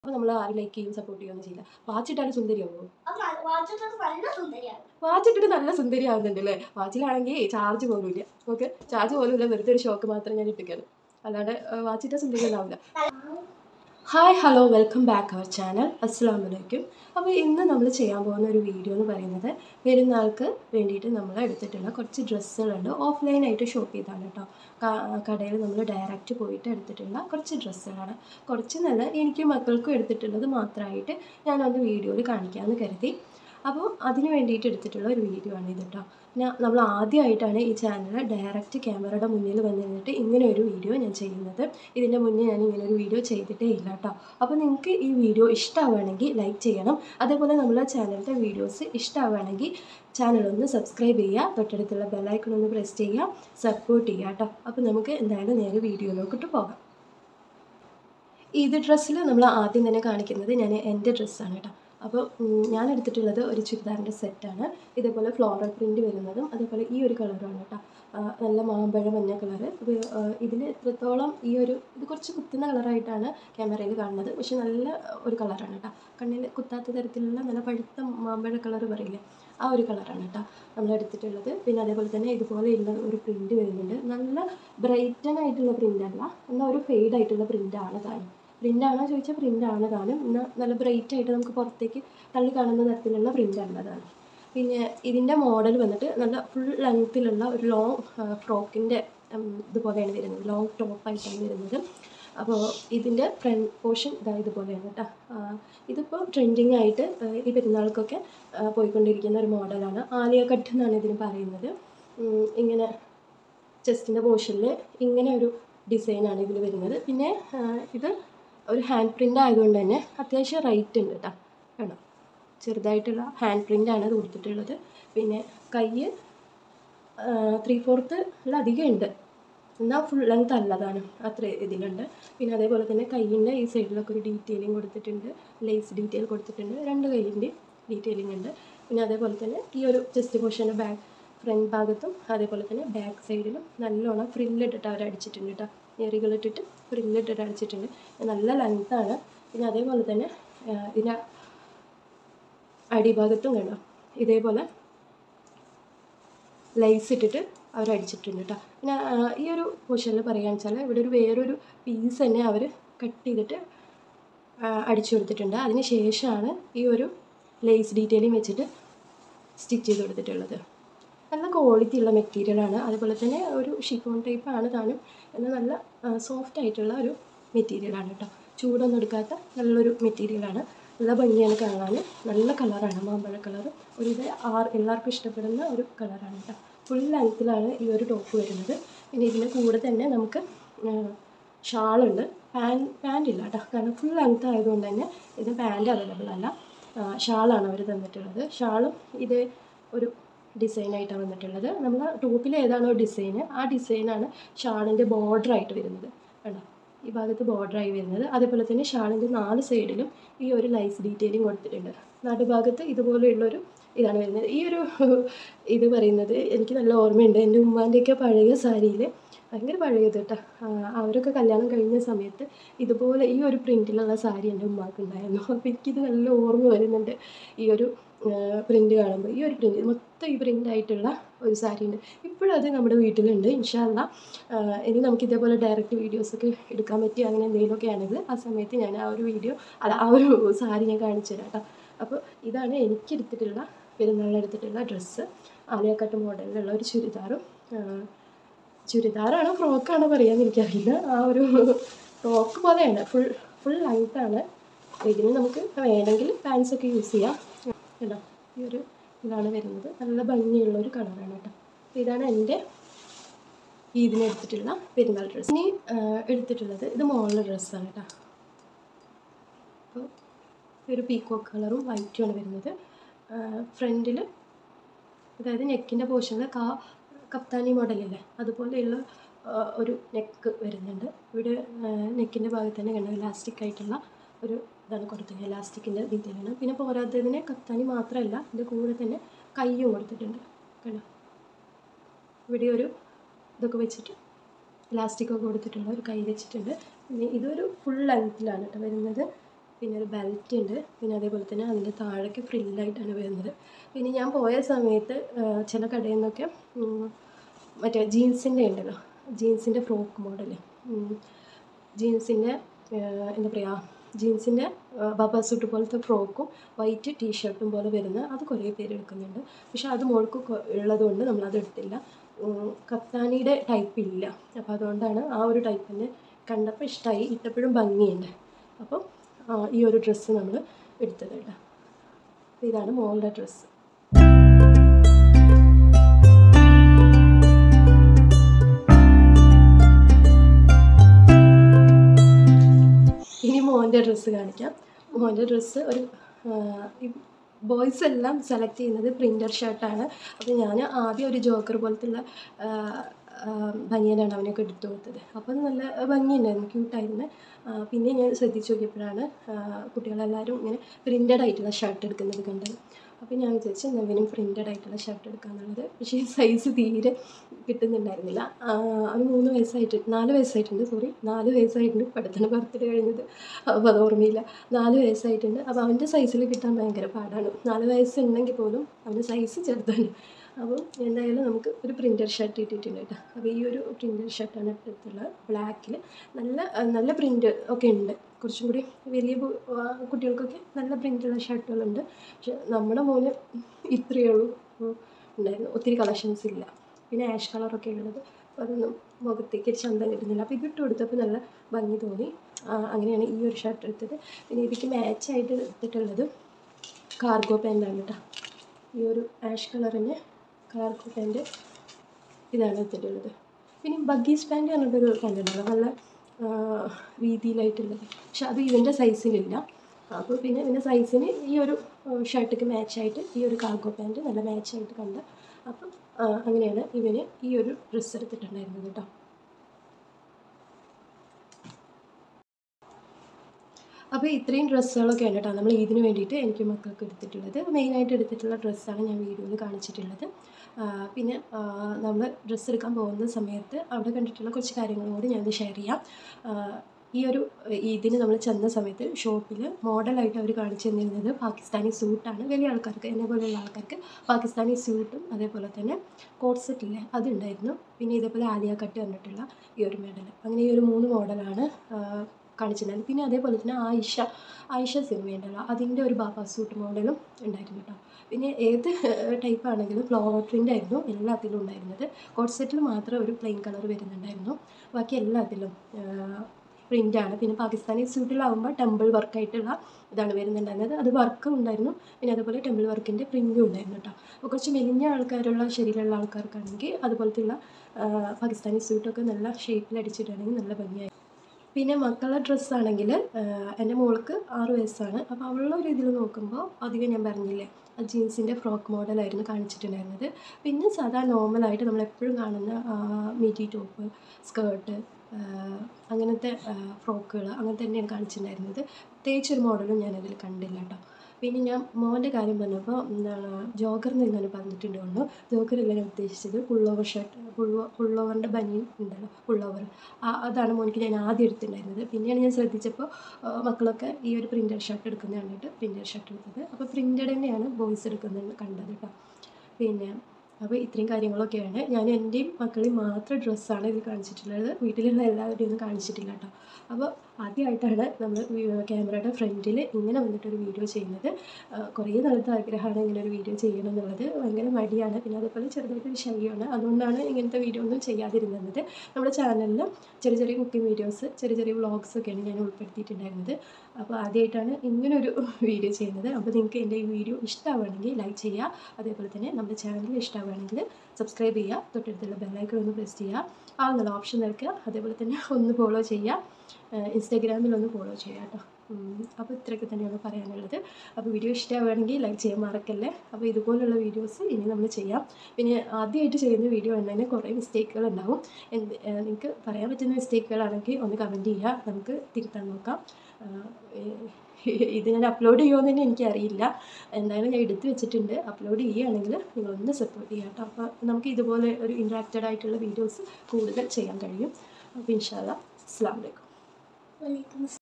അപ്പോൾ നമ്മൾ ആരും ലൈക്ക് ചെയ്യും സപ്പോർട്ട് ചെയ്യുകയൊന്നും ചെയ്യില്ല വാച്ചിട്ടാലും സുന്ദരിയാവുമോ അത് നല്ല- വാച്ചിട്ടത് നല്ല സുന്ദരിയാണ് വാച്ചിട്ടിട്ട് നല്ല സുന്ദരി ആവുന്നുണ്ട് അല്ലേ വാച്ചിലാണെങ്കിൽ ചാർജ് പോലും ഇല്ല ഓക്കെ ചാർജ് പോലും ഇല്ല വെറുതെ ഒരു ഷോക്ക് മാത്രം ഞാൻ ഇട്ടിക്കാണ് അല്ലാണ്ട് വാച്ചിട്ട സുന്ദരി ഒന്നാവില്ല hi hello welcome back our channel അസ്സാം വലൈക്കും അപ്പോൾ ഇന്ന് നമ്മൾ ചെയ്യാൻ പോകുന്ന ഒരു വീഡിയോ എന്ന് പറയുന്നത് പെരുന്നാൾക്ക് വേണ്ടിയിട്ട് നമ്മൾ എടുത്തിട്ടുള്ള കുറച്ച് ഡ്രസ്സുകളുണ്ട് ഓഫ്ലൈനായിട്ട് ഷോപ്പ് ചെയ്താണ് കേട്ടോ കടയിൽ നമ്മൾ ഡയറക്റ്റ് പോയിട്ട് എടുത്തിട്ടുള്ള കുറച്ച് ഡ്രസ്സുകളാണ് കുറച്ച് നല്ല എനിക്കും മക്കൾക്കും എടുത്തിട്ടുള്ളത് മാത്രമായിട്ട് ഞാനൊന്ന് വീഡിയോയിൽ കാണിക്കാമെന്ന് കരുതി അപ്പോൾ അതിന് വേണ്ടിയിട്ട് എടുത്തിട്ടുള്ള ഒരു വീഡിയോ ആണ് ഇത് കേട്ടോ ഞാൻ നമ്മൾ ആദ്യമായിട്ടാണ് ഈ ചാനൽ ഡയറക്റ്റ് ക്യാമറയുടെ മുന്നിൽ വന്നിരുന്നിട്ട് ഇങ്ങനെ ഒരു വീഡിയോ ഞാൻ ചെയ്യുന്നത് ഇതിൻ്റെ മുന്നേ ഞാൻ ഇങ്ങനെ ഒരു വീഡിയോ ചെയ്തിട്ടേ ഇല്ല കേട്ടോ അപ്പോൾ നിങ്ങൾക്ക് ഈ വീഡിയോ ഇഷ്ടമാവുകയാണെങ്കിൽ ലൈക്ക് ചെയ്യണം അതേപോലെ നമ്മളെ ചാനലിൻ്റെ വീഡിയോസ് ഇഷ്ടമാവുകയാണെങ്കിൽ ചാനൽ ഒന്ന് സബ്സ്ക്രൈബ് ചെയ്യുക തൊട്ടടുത്തുള്ള ബെല്ലൈക്കൺ ഒന്ന് പ്രസ് ചെയ്യുക സപ്പോർട്ട് ചെയ്യുക കേട്ടോ അപ്പോൾ നമുക്ക് എന്തായാലും നേരെ വീഡിയോയിലോട്ട് പോകാം ഇത് ഡ്രസ്സിൽ നമ്മൾ ആദ്യം തന്നെ കാണിക്കുന്നത് ഞാൻ എൻ്റെ ഡ്രസ്സാണ് കേട്ടോ അപ്പോൾ ഉം, ഞാൻ എടുത്തിട്ടുള്ളത് ഒരു ചുരിദാറിൻ്റെ സെറ്റാണ് ഇതേപോലെ ഫ്ലോറൽ പ്രിൻറ്റ് വരുന്നതും അതേപോലെ ഈ ഒരു കളറാണ് കേട്ടോ ആ, നല്ല മാമ്പഴ മഞ്ഞ കളറ് അപ്പോൾ ഇതിൽ എത്രത്തോളം ഈ ഒരു ഇത് കുറച്ച് കുത്തുന്ന കളറായിട്ടാണ് ക്യാമറയിൽ കാണുന്നത് പക്ഷെ നല്ല ഒരു കളറാണ് കേട്ടോ കണ്ണിൽ കുത്താത്ത തരത്തിലുള്ള നല്ല പഴുത്ത മാമ്പഴ കളർ പറയില്ലേ ആ ഒരു കളറാണ് കേട്ടോ നമ്മൾ എടുത്തിട്ടുള്ളത് പിന്നെ അതേപോലെ തന്നെ ഇതുപോലെയുള്ള ഒരു പ്രിൻറ്റ് വരുന്നുണ്ട് നല്ല ബ്രൈറ്റൻ ആയിട്ടുള്ള പ്രിൻ്റ് അല്ല എന്നാൽ ഒരു ഫെയ്ഡ് ആയിട്ടുള്ള പ്രിൻ്റാണ് താനും പ്രിൻ്റ് ആണോ ചോദിച്ചാൽ പ്രിൻ്റ് ആണ് താനും എന്നാൽ നല്ല ബ്രൈറ്റ് ആയിട്ട് നമുക്ക് പുറത്തേക്ക് തള്ളി കാണുന്ന തരത്തിലുള്ള പ്രിൻ്റ് അല്ലതാണ് പിന്നെ ഇതിൻ്റെ മോഡൽ വന്നിട്ട് നല്ല ഫുൾ ലെങ്ത്തിലുള്ള ഒരു ലോങ് ഫ്രോക്കിൻ്റെ ഇതുപോലെയാണ് വരുന്നത് ലോങ് ടോപ്പായിട്ടാണ് വരുന്നത് അപ്പോൾ ഇതിൻ്റെ ഫ്രണ്ട് പോർഷൻ ഇതാ ഇതുപോലെയാണ് കേട്ടോ ഇതിപ്പോൾ ട്രെൻഡിങ് ആയിട്ട് ആ, ഈ പെരുന്നാൾക്കൊക്കെ ആ, പോയിക്കൊണ്ടിരിക്കുന്ന ഒരു മോഡലാണ് ആലിയ കട്ട് എന്നാണ് ഇതിന് പറയുന്നത് ഉം, ഇങ്ങനെ ചെസ്റ്റിൻ്റെ പോർഷനിൽ ഇങ്ങനെ ഒരു ഡിസൈനാണ് ഇതിൽ വരുന്നത് പിന്നെ ആ, ഇത് ഒരു ഹാൻഡ് പ്രിൻ്റ് ആയതുകൊണ്ട് തന്നെ അത്യാവശ്യം റേറ്റ് ഉണ്ട് കേട്ടോ വേണം ചെറുതായിട്ടുള്ള ഹാൻഡ് പ്രിൻ്റാണ് ഇത് കൊടുത്തിട്ടുള്ളത് പിന്നെ കൈ ത്രീ ഫോർത്ത് അധികം ഉണ്ട് എന്നാൽ ഫുൾ ലെങ്ത് അല്ലതാണ് അത്ര ഇതിലുണ്ട് പിന്നെ അതേപോലെ തന്നെ കൈയിൻ്റെ ഈ സൈഡിലൊക്കെ ഒരു ഡീറ്റെയിലിംഗ് കൊടുത്തിട്ടുണ്ട് ലേസ് ഡീറ്റെയിൽ കൊടുത്തിട്ടുണ്ട് രണ്ട് കൈയിൻ്റെ ഡീറ്റെയിലിംഗ് ഉണ്ട് പിന്നെ അതേപോലെ തന്നെ ഈ ഒരു ചെസ്റ്റ് പോർഷൻ്റെ ബാക്ക് ഫ്രണ്ട് ഭാഗത്തും അതേപോലെ തന്നെ ബാക്ക് സൈഡിലും നല്ലോണം ഫ്രില്ലിട്ടിട്ട് അവർ അടിച്ചിട്ടുണ്ട് കേട്ടോ ഞെറികളിട്ടിട്ട് ഫ്രില്ലിട്ടിട്ട് അടിച്ചിട്ടുണ്ട് നല്ല ലെങ്ത്താണ് പിന്നെ അതേപോലെ തന്നെ ആ, ഇതിൻ്റെ അടിഭാഗത്തും കണ്ടോ ഇതേപോലെ ലൈസ് ഇട്ടിട്ട് അവർ അടിച്ചിട്ടുണ്ട് കേട്ടോ പിന്നെ ആ, ഈ ഒരു പോർഷനിൽ പറയുകയാണെന്ന് വെച്ചാൽ ഇവിടെ ഒരു വേറൊരു പീസ് തന്നെ അവർ കട്ട് ചെയ്തിട്ട് ആ, അടിച്ചു കൊടുത്തിട്ടുണ്ട് അതിന് ശേഷമാണ് ഈ ഒരു ലേസ് ഡീറ്റെയിലിംഗ് വെച്ചിട്ട് സ്റ്റിച്ച് ചെയ്ത് കൊടുത്തിട്ടുള്ളത് നല്ല ക്വാളിറ്റി ഉള്ള മെറ്റീരിയലാണ് അതുപോലെ തന്നെ ഒരു ഷിഫോൺ ടൈപ്പ് ആണ് താനും എന്നാൽ നല്ല സോഫ്റ്റ് ആയിട്ടുള്ള ഒരു മെറ്റീരിയലാണ് കേട്ടോ ചൂടൊന്നും എടുക്കാത്ത നല്ലൊരു മെറ്റീരിയലാണ് നല്ല ഭംഗിയാണ് കാണാൻ നല്ല കളറാണ് മാമ്പഴ കളർ ഒരു ഇത് ആർ എല്ലാവർക്കും ഇഷ്ടപ്പെടുന്ന ഒരു കളറാണ് കേട്ടോ ഫുൾ ലെങ്ത്തിലാണ് ഈ ഒരു ടോപ്പ് വരുന്നത് പിന്നെ ഇതിന് കൂടെ തന്നെ നമുക്ക് ഷാളുണ്ട് പാൻറ് പാൻറ് ഇല്ല കേട്ടോ കാരണം ഫുൾ ലെങ്ത് ആയതുകൊണ്ട് തന്നെ ഇത് പാൻറ് അവൈലബിൾ അല്ല ആ, ഷാളാണ് അവർ തന്നിട്ടുള്ളത് ഷാളും ഇത് ഒരു ഡിസൈനായിട്ടാണ് വന്നിട്ടുള്ളത് നമ്മൾ ടോപ്പിൽ ഏതാണോ ഡിസൈന് ആ ഡിസൈനാണ് ഷാളിൻ്റെ ബോർഡറായിട്ട് വരുന്നത് കണ്ടോ ഈ ഭാഗത്ത് ബോർഡറായി വരുന്നത് അതേപോലെ തന്നെ ഷാളിൻ്റെ നാല് സൈഡിലും ഈ ഒരു ലൈസ് ഡീറ്റെയിലിംഗ് കൊടുത്തിട്ടുണ്ട് നടുഭാഗത്ത് ഇതുപോലെയുള്ളൊരു ഇതാണ് വരുന്നത് ഈ ഒരു ഇത് പറയുന്നത് എനിക്ക് നല്ല ഓർമ്മയുണ്ട് എൻ്റെ ഉമ്മാൻ്റെയൊക്കെ പഴയ സാരിയിൽ ഭയങ്കര പഴയത് കേട്ടോ ആ, അവരൊക്കെ കല്യാണം കഴിഞ്ഞ സമയത്ത് ഇതുപോലെ ഈ ഒരു പ്രിൻറ്റിലുള്ള സാരി എൻ്റെ ഉമ്മാക്ക് ഉണ്ടായിരുന്നു അപ്പോൾ എനിക്കിത് നല്ല ഓർമ്മ വരുന്നുണ്ട് ഈ ഒരു പ്രിൻറ്റ് കാണുമ്പോൾ ഈ ഒരു പ്രിൻറ്റ് മൊത്തം ഈ പ്രിൻ്റ് ആയിട്ടുള്ള ഒരു സാരി ഉണ്ട് ഇപ്പോഴും അത് നമ്മുടെ വീട്ടിലുണ്ട് ഇൻഷാല്ല ഇനി നമുക്ക് ഇതേപോലെ ഡയറക്റ്റ് വീഡിയോസൊക്കെ എടുക്കാൻ പറ്റി അങ്ങനെ എന്തെങ്കിലുമൊക്കെ ആണെങ്കിൽ ആ സമയത്ത് ഞാൻ ആ ഒരു വീഡിയോ അല്ല ആ ഒരു സാരി ഞാൻ കാണിച്ചു തരാം കേട്ടോ അപ്പോൾ ഇതാണ് എനിക്കെടുത്തിട്ടുള്ള പെരുന്നാളിന് എടുത്തിട്ടുള്ള ഡ്രസ്സ് ആലിയക്കട്ട് മോഡലിലുള്ള ഒരു ചുരിദാറും ആ, ചുരിദാറാണോ ഫ്രോക്കാണോ പറയാമെന്ന് എനിക്കറിയില്ല ആ ഒരു ഫ്രോക്ക് പോലെയാണ് ഫുൾ ഫുൾ ലെങ്ത്താണ് ഇതിന് നമുക്ക് വേണമെങ്കിൽ പാൻസ് ഒക്കെ യൂസ് ചെയ്യാം കേട്ടോ ഈ ഒരു ഇതാണ് വരുന്നത് നല്ല ഭംഗിയുള്ള ഒരു കളറാണ് കേട്ടോ അപ്പോൾ ഇതാണ് എൻ്റെ ഇതിന് എടുത്തിട്ടുള്ള പെരുന്നാൾ ഡ്രസ്സ് ഇനി ആ, എടുത്തിട്ടുള്ളത് ഇത് മോളിലെ ഡ്രസ്സാണ് കേട്ടോ അപ്പോൾ ഒരു പീക്കോക്ക് കളറും വൈറ്റുമാണ് വരുന്നത് ഫ്രണ്ടിൽ അതായത് നെക്കിൻ്റെ പോർഷനിൽ കാ കപ്താനി മോഡലില്ലേ അതുപോലെയുള്ള ആ, ഒരു നെക്ക് വരുന്നുണ്ട് ഇവിടെ നെക്കിൻ്റെ ഭാഗത്ത് തന്നെ കണ്ട ഇലാസ്റ്റിക് ആയിട്ടുള്ള ഒരു ഇതാണ് കൊടുത്തത് ഇലാസ്റ്റിക്കിൻ്റെ ഡീറ്റെയിലാണ് പിന്നെ പോരാത്തതിന് കപ്താനി മാത്രമല്ല ഇതിൻ്റെ കൂടെ തന്നെ കയ്യും കൊടുത്തിട്ടുണ്ട് കണ്ടോ ഇവിടെ ഒരു ഇതൊക്കെ വെച്ചിട്ട് ഇലാസ്റ്റിക്കൊക്കെ കൊടുത്തിട്ടുള്ള ഒരു കൈ വെച്ചിട്ടുണ്ട് പിന്നെ ഇതൊരു ഫുൾ ലെങ്ത്തിലാണ് കേട്ടോ വരുന്നത് പിന്നെ ഒരു ബെൽറ്റ് ഉണ്ട് പിന്നെ അതേപോലെ തന്നെ അതിൻ്റെ താഴേക്ക് ഫ്രില്ലായിട്ടാണ് വരുന്നത് പിന്നെ ഞാൻ പോയ സമയത്ത് ആ, ചില കടയിൽ നിന്നൊക്കെ ഉം, മറ്റേ ജീൻസിൻ്റെ ഉണ്ടല്ലോ ജീൻസിൻ്റെ ഫ്രോക്ക് മോഡൽ ജീൻസിൻ്റെ എന്താ പറയുക ജീൻസിൻ്റെ ബബ സൂട്ട് പോലത്തെ ഫ്രോക്കും വൈറ്റ് ടീഷർട്ടും പോലെ വരുന്ന അത് കുറേ പേര് എടുക്കുന്നുണ്ട് പക്ഷെ അത് മോൾക്ക് കൊ- ഉള്ളതുകൊണ്ട് നമ്മളത് എടുത്തില്ല ഉം, കപ്താനിയുടെ ടൈപ്പ് ഇല്ല അപ്പോൾ അതുകൊണ്ടാണ് ആ ഒരു ടൈപ്പ് തന്നെ കണ്ടപ്പോൾ ഇഷ്ടമായി ഇട്ടപ്പോഴും ഭംഗിയുണ്ട് അപ്പം ആ, ഈ ഒരു ഡ്രസ്സ് നമ്മൾ എടുത്തത് കേട്ടോ അപ്പോൾ ഇതാണ് മോളുടെ ഡ്രസ്സ് ഇനി മോൻ്റെ ഡ്രസ്സ് കാണിക്കാം മോൻ്റെ ഡ്രസ്സ് ഒരു ബോയ്സ് എല്ലാം സെലക്ട് ചെയ്യുന്നത് പ്രിൻ്റർ ഷർട്ടാണ് അപ്പോൾ ഞാൻ ആദ്യം ഒരു ജോക്കർ പോലത്തുള്ള ആ, ആ, ബനിയനാണ് അവനൊക്കെ എടുത്തു കൊടുത്തത് അപ്പോൾ അത് നല്ല ഭംഗിയുണ്ടായിരുന്നു ക്യൂട്ടായിരുന്നു പിന്നെ ഞാൻ ശ്രദ്ധിച്ച് നോക്കിയപ്പോഴാണ് ആ, കുട്ടികളെല്ലാവരും ഇങ്ങനെ പ്രിൻ്റഡ് ആയിട്ടുള്ള ഷർട്ട് എടുക്കുന്നത് കണ്ടത് അപ്പോൾ ഞാൻ വിചാരിച്ചു എന്നാൽ ഇവനും പ്രിൻ്റഡ് ആയിട്ടുള്ള ഷർട്ട് എടുക്കാന്നുള്ളത് പക്ഷേ സൈസ് തീരെ കിട്ടുന്നുണ്ടായിരുന്നില്ല ആ, അവന് മൂന്ന് വയസ്സായിട്ട് നാല് വയസ്സായിട്ടുണ്ട് സോറി നാല് വയസ്സായിട്ടുണ്ട് ഇപ്പോൾ അടുത്താണ് ബർത്ത്ഡേ കഴിഞ്ഞത് അപ്പോൾ അത് ഓർമ്മയില്ല നാല് വയസ്സായിട്ടുണ്ട് അപ്പോൾ അവൻ്റെ സൈസിൽ കിട്ടാൻ ഭയങ്കര പാടാണ് നാല് വയസ്സുണ്ടെങ്കിൽ പോലും അവൻ്റെ സൈസ് ചെറുതാണ് അപ്പോൾ എന്തായാലും നമുക്ക് ഒരു പ്രിൻ്റർ ഷർട്ട് ഇട്ടിട്ടുണ്ട് കേട്ടോ അപ്പോൾ ഈ ഒരു പ്രിൻ്റർ ഷർട്ടാണ് എടുത്തിട്ടുള്ളത് ബ്ലാക്കിൽ നല്ല നല്ല പ്രിൻ്റ് ഒക്കെ ഉണ്ട് കുറച്ചും കൂടി വലിയ കു- ആ, കുട്ടികൾക്കൊക്കെ നല്ല പ്രിൻ്റുള്ള ഷർട്ടുകളുണ്ട് പക്ഷെ നമ്മുടെ മോന് ഇത്രയേ ഉള്ളൂ ഉം, ഉണ്ടായിരുന്നു ഒത്തിരി കളക്ഷൻസ് ഇല്ല പിന്നെ ആഷ് കളറൊക്കെ ഉള്ളത് അപ്പോൾ അതൊന്നും മുഖത്തേക്ക് ഒരു ചന്തം കിട്ടുന്നില്ല അപ്പോൾ ഇതിട്ട് കൊടുത്തപ്പോൾ നല്ല ഭംഗി തോന്നി ആ, അങ്ങനെയാണ് ഈ ഒരു ഷർട്ട് എടുത്തത് പിന്നെ ഇതിക്ക് മാച്ചായിട്ട് എടുത്തിട്ടുള്ളത് കാർഗോ പാൻ്റാണ് കേട്ടോ ഈ ഒരു ആഷ് കളറിൻ്റെ കാർഗോ പാൻറ്റ് ഇതാണ് എടുത്തിട്ടുള്ളത് പിന്നെ ബഗ്ഗീസ് പാൻറ്റ് പറഞ്ഞിട്ടൊരു പാൻറ്റ് ഉണ്ടല്ലോ നല്ല ആ, വീതിയിലായിട്ടുള്ളത് പക്ഷെ അത് ഇതിൻ്റെ സൈസിലില്ല അപ്പോൾ പിന്നെ ഇതിൻ്റെ സൈസിന് ഈ ഒരു ഷർട്ടിക്ക് മാച്ചായിട്ട് ഈ ഒരു കാർഗോ പാൻറ്റ് നല്ല മാച്ചായിട്ട് കണ്ട് അപ്പം ആ, അങ്ങനെയാണ് ഇവന് ഈ ഒരു ഡ്രസ്സ് എടുത്തിട്ടുണ്ടായിരുന്നത് കേട്ടോ അപ്പോൾ ഇത്രയും ഡ്രസ്സുകളൊക്കെയാണ് കേട്ടോ നമ്മൾ ഇതിന് വേണ്ടിയിട്ട് എനിക്ക് മക്കൾക്ക് എടുത്തിട്ടുള്ളത് മെയിനായിട്ട് എടുത്തിട്ടുള്ള ഡ്രസ്സാണ് ഞാൻ വീഡിയോയിൽ കാണിച്ചിട്ടുള്ളത് ആ, പിന്നെ നമ്മൾ ഡ്രസ്സ് എടുക്കാൻ പോകുന്ന സമയത്ത് അവിടെ കണ്ടിട്ടുള്ള കുറച്ച് കാര്യങ്ങളും കൂടി ഞാനത് ഷെയർ ചെയ്യാം ആ, ഈ ഒരു ഇതിന് നമ്മൾ ചെന്ന സമയത്ത് ഷോപ്പിൽ മോഡലായിട്ട് അവർ കാണിച്ചു തന്നിരുന്നത് പാകിസ്ഥാനി സൂട്ടാണ് വലിയ ആൾക്കാർക്ക് എന്നെ പോലെയുള്ള ആൾക്കാർക്ക് പാകിസ്ഥാനി സൂട്ടും അതേപോലെ തന്നെ കോട്ട് സെറ്റില്ലേ അതുണ്ടായിരുന്നു പിന്നെ ഇതേപോലെ ആലിയ കട്ട് വന്നിട്ടുള്ള ഈ ഒരു മോഡൽ അങ്ങനെ ഈ ഒരു മൂന്ന് മോഡലാണ് കാണിച്ചിട്ടുണ്ടായിരുന്നു പിന്നെ അതേപോലെ തന്നെ ആയിഷ ആയിഷ സിനിമയുണ്ടല്ലോ അതിൻ്റെ ഒരു ബാബ സൂട്ട് മോഡലും ഉണ്ടായിരുന്നു കേട്ടോ പിന്നെ ഏത് ടൈപ്പ് ആണെങ്കിലും ഫ്ലോവർ പ്രിൻ്റ് ആയിരുന്നു എല്ലാത്തിലും ഉണ്ടായിരുന്നത് കോട്ട് സെറ്റിൽ മാത്രം ഒരു പ്ലെയിൻ കളർ വരുന്നുണ്ടായിരുന്നു ബാക്കി എല്ലാത്തിലും പ്രിൻ്റാണ് പിന്നെ പാകിസ്ഥാനി സൂട്ടിലാവുമ്പോൾ ടെമ്പിൾ വർക്കായിട്ടുള്ള ഇതാണ് വരുന്നുണ്ടായിരുന്നത് അത് വർക്കും ഉണ്ടായിരുന്നു പിന്നെ അതുപോലെ ടെമ്പിൾ വർക്കിൻ്റെ പ്രിൻറ്റും ഉണ്ടായിരുന്നു കേട്ടോ അപ്പോൾ കുറച്ച് മെലിഞ്ഞ ആൾക്കാരുള്ള ശരീരമുള്ള ആൾക്കാർക്കാണെങ്കിൽ അതുപോലത്തെയുള്ള ആ, പാകിസ്ഥാനി സൂട്ടൊക്കെ നല്ല ഷേപ്പിൽ അടിച്ചിട്ടാണെങ്കിൽ നല്ല ഭംഗിയായി പിന്നെ മക്കളുടെ ഡ്രസ്സാണെങ്കിൽ എൻ്റെ മോൾക്ക് ആറ് വയസ്സാണ് അപ്പോൾ അവളുടെ ഒരു ഇതിൽ നോക്കുമ്പോൾ അധികം ഞാൻ പറഞ്ഞില്ലേ ആ ജീൻസിൻ്റെ ഫ്രോക്ക് മോഡലായിരുന്നു കാണിച്ചിട്ടുണ്ടായിരുന്നത് പിന്നെ സാധാ നോർമലായിട്ട് നമ്മളെപ്പോഴും കാണുന്ന മിറ്റി ടോപ്പ് സ്കേർട്ട് അങ്ങനത്തെ ഫ്രോക്കുകൾ അങ്ങനെ തന്നെയാണ് കാണിച്ചിട്ടുണ്ടായിരുന്നത് പ്രത്യേകിച്ച് ഒരു മോഡലും ഞാനതിൽ കണ്ടില്ല കേട്ടോ പിന്നെ ഞാൻ മോൻ്റെ കാര്യം പറഞ്ഞപ്പോൾ എന്താണ് ജോഗർ എന്ന് ഇങ്ങനെ പറഞ്ഞിട്ടുണ്ട് കൊണ്ട് ജോഗറല്ല ഞാൻ ഉദ്ദേശിച്ചത് പുള്ളോവർ ഷർട്ട് പുള്ളോ പുള്ളോവറിൻ്റെ ബനിയൻ ഉണ്ടല്ലോ പുള്ളോവർ അതാണ് മോനിക്ക് ഞാൻ ആദ്യം എടുത്തിട്ടുണ്ടായിരുന്നത് പിന്നെയാണ് ഞാൻ ശ്രദ്ധിച്ചപ്പോൾ ആ, മക്കളൊക്കെ ഈ ഒരു പ്രിൻറ്റഡ് ഷർട്ട് എടുക്കുന്ന കണ്ടിട്ട് പ്രിൻറ്റഡ് ഷർട്ട് എടുത്തത് അപ്പോൾ പ്രിൻറ്റഡ് തന്നെയാണ് ബോയ്സ് എടുക്കുന്നത് കണ്ടത് കേട്ടോ പിന്നെ അപ്പോൾ ഇത്രയും കാര്യങ്ങളൊക്കെയാണ് ഞാൻ എൻ്റെയും മക്കളെയും മാത്രം ഡ്രസ്സാണ് ഇതിൽ കാണിച്ചിട്ടുള്ളത് വീട്ടിലുള്ള എല്ലാവരുടെയും ഒന്നും കാണിച്ചിട്ടില്ല കേട്ടോ അപ്പോൾ ആദ്യമായിട്ടാണ് നമ്മൾ ക്യാമറയുടെ ഫ്രണ്ടിൽ ഇങ്ങനെ വന്നിട്ടൊരു വീഡിയോ ചെയ്യുന്നത് ആ, കുറേ നാളത്തെ ആഗ്രഹമാണ് ഇങ്ങനെ ഒരു വീഡിയോ ചെയ്യണം എന്നുള്ളത് ഭയങ്കര മടിയാണ് പിന്നെ അതേപോലെ ചെറുതായിട്ടൊരു ശൈയാണ് അതുകൊണ്ടാണ് ഇങ്ങനത്തെ വീഡിയോ ഒന്നും ചെയ്യാതിരുന്നത് നമ്മുടെ ചാനലിൽ ചെറിയ ചെറിയ കുക്കിംഗ് വീഡിയോസ് ചെറിയ ചെറിയ വ്ളോഗ്സ് ഒക്കെയാണ് ഞാൻ ഉൾപ്പെടുത്തിയിട്ടുണ്ടായിരുന്നത് അപ്പോൾ ആദ്യമായിട്ടാണ് ഇങ്ങനൊരു വീഡിയോ ചെയ്യുന്നത് അപ്പോൾ നിങ്ങൾക്ക് എൻ്റെ ഈ വീഡിയോ ഇഷ്ടമാവുകയാണെങ്കിൽ ലൈക്ക് ചെയ്യുക അതേപോലെ തന്നെ നമ്മുടെ ചാനൽ ഇഷ്ടമാവുകയാണെങ്കിൽ സബ്സ്ക്രൈബ് ചെയ്യുക തൊട്ടടുത്തുള്ള ബെല്ലൈക്കൺ ഒന്ന് പ്രസ് ചെയ്യുക ആ എന്നുള്ള ഓപ്ഷൻ നിൽക്കുക അതേപോലെ തന്നെ ഒന്ന് ഫോളോ ചെയ്യുക ഇൻസ്റ്റാഗ്രാമിൽ ഒന്ന് ഫോളോ ചെയ്യുക കേട്ടോ അപ്പോൾ ഇത്രയൊക്കെ തന്നെയാണ് പറയാനുള്ളത് അപ്പോൾ വീഡിയോ ഇഷ്ടമാവുകയാണെങ്കിൽ ലൈക്ക് ചെയ്യാൻ മറക്കല്ലേ അപ്പോൾ ഇതുപോലുള്ള വീഡിയോസ് ഇനി നമ്മൾ ചെയ്യാം പിന്നെ ആദ്യമായിട്ട് ചെയ്യുന്ന വീഡിയോ ഉണ്ടെങ്കിൽ കുറേ മിസ്റ്റേക്കുകൾ ഉണ്ടാവും എന്ത് നിങ്ങൾക്ക് പറയാൻ പറ്റുന്ന മിസ്റ്റേക്കുകളാണെങ്കിൽ ഒന്ന് കമൻറ്റ് ചെയ്യുക നമുക്ക് തിരുത്താൻ നോക്കാം ആ, ഏ- ഇത് ഞാൻ അപ്ലോഡ് ചെയ്യുമോ എന്ന് തന്നെ എനിക്കറിയില്ല എന്തായാലും ഞാൻ എടുത്തു വെച്ചിട്ടുണ്ട് അപ്ലോഡ് ചെയ്യുകയാണെങ്കിൽ നിങ്ങളൊന്ന് സപ്പോർട്ട് ചെയ്യാം കേട്ടോ അപ്പോൾ നമുക്ക് ഇതുപോലെ ഒരു ഇൻട്രാക്റ്റഡ് ആയിട്ടുള്ള വീഡിയോസ് കൂടുതൽ ചെയ്യാൻ കഴിയും അപ്പോൾ ഇൻഷാല്ല അസ്സാം വലൈക്കും വലൈക്കും